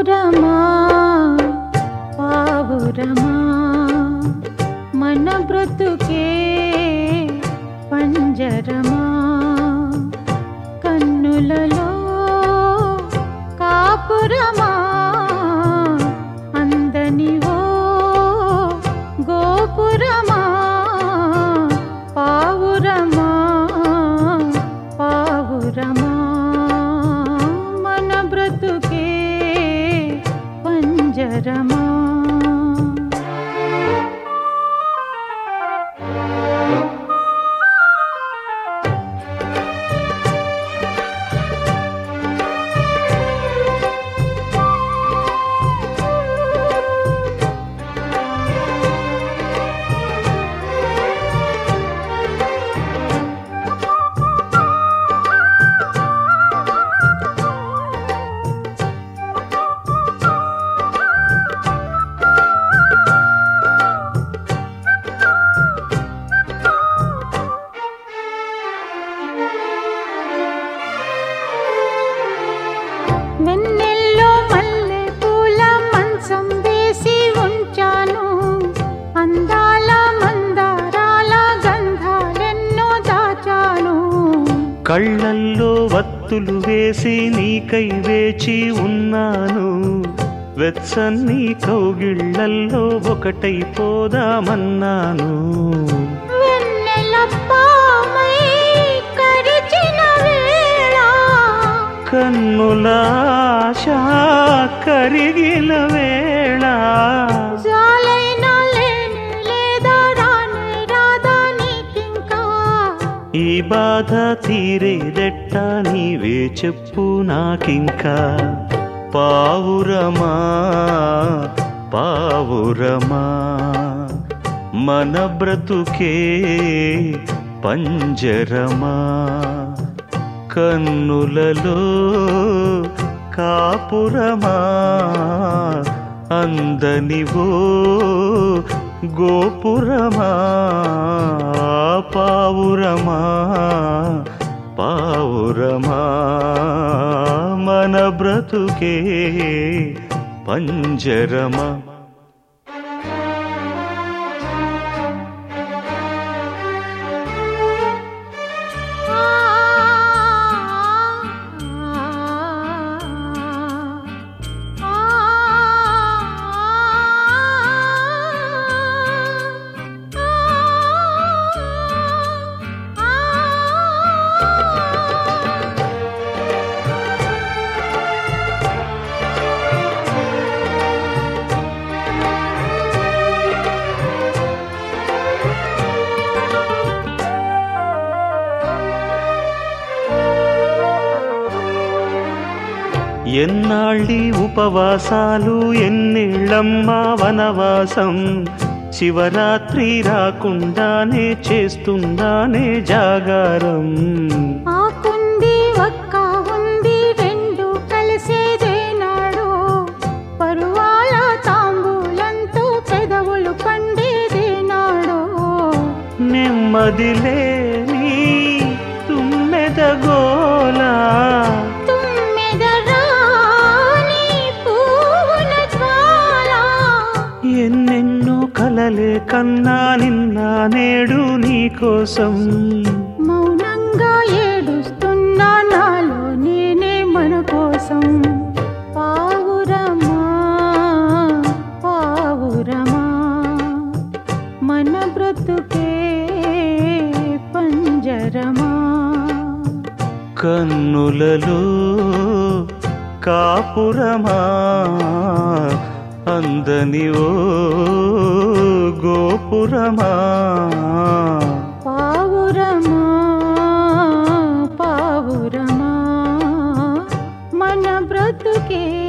పావురమా పావురమా మన బ్రతుకే పంజరమా కన్నులలో కాపురమా అందనివో గోపురమా పావురమా పావురమా మన బ్రతుకే పంజరమా వెన్నెల్లో మల్లె పూల మంచం వేసి ఉంచాను అందాల మందారాల గంధాలెన్నో దాచాను కళ్ళల్లో వత్తులు వేసి నీకై వేచి ఉన్నాను వెచ్చని కౌగిళ్ళల్లో ఒకటైపోదామన్నాను వెన్నెల పామై కరిచిన వేళ కన్నుల ఆశ కరిగిన వేళ జాలైనా లేనే లేదా రానే రాదా నీకింకా ఈ బాధ తీరేదెట్ట నీవే చెప్పు నాకింకా పావురమా పావురమా మన బ్రతుకే పంజరమా కన్నులలో కాపురమా అందనివో గోపురమా పావురమా పావురమా మన బ్రతుకే పంజరమా ఎన్నాళ్ళి ఉపవాసాలు ఎన్నేళ్ళమ్మా వనవాసం శివరాత్రి రాకుండానే చేస్తుందానే జాగారం ఆకుంది ఒక్క ఉంది రెండు కలిసేదేనాడు పరువాల తాంబూలంతో పెదవులు పండేదేనాడు నెమ్మదిలేని తుమ్మెదగోలా తుమ్మెద రాణి పూల జ్వాల ఎన్నెన్నో కలలే కన్నా నిన్న నేడు నీకోసం మౌనంగా ఏడుస్తున్నా నాలో నేనే మన కోసం పావురమా పావురమా మన బ్రతుకే పంజరమా కన్నులలో కాపురమా అందని ఓ గోపురమా పావురమా పావురమా మన బ్రతుకే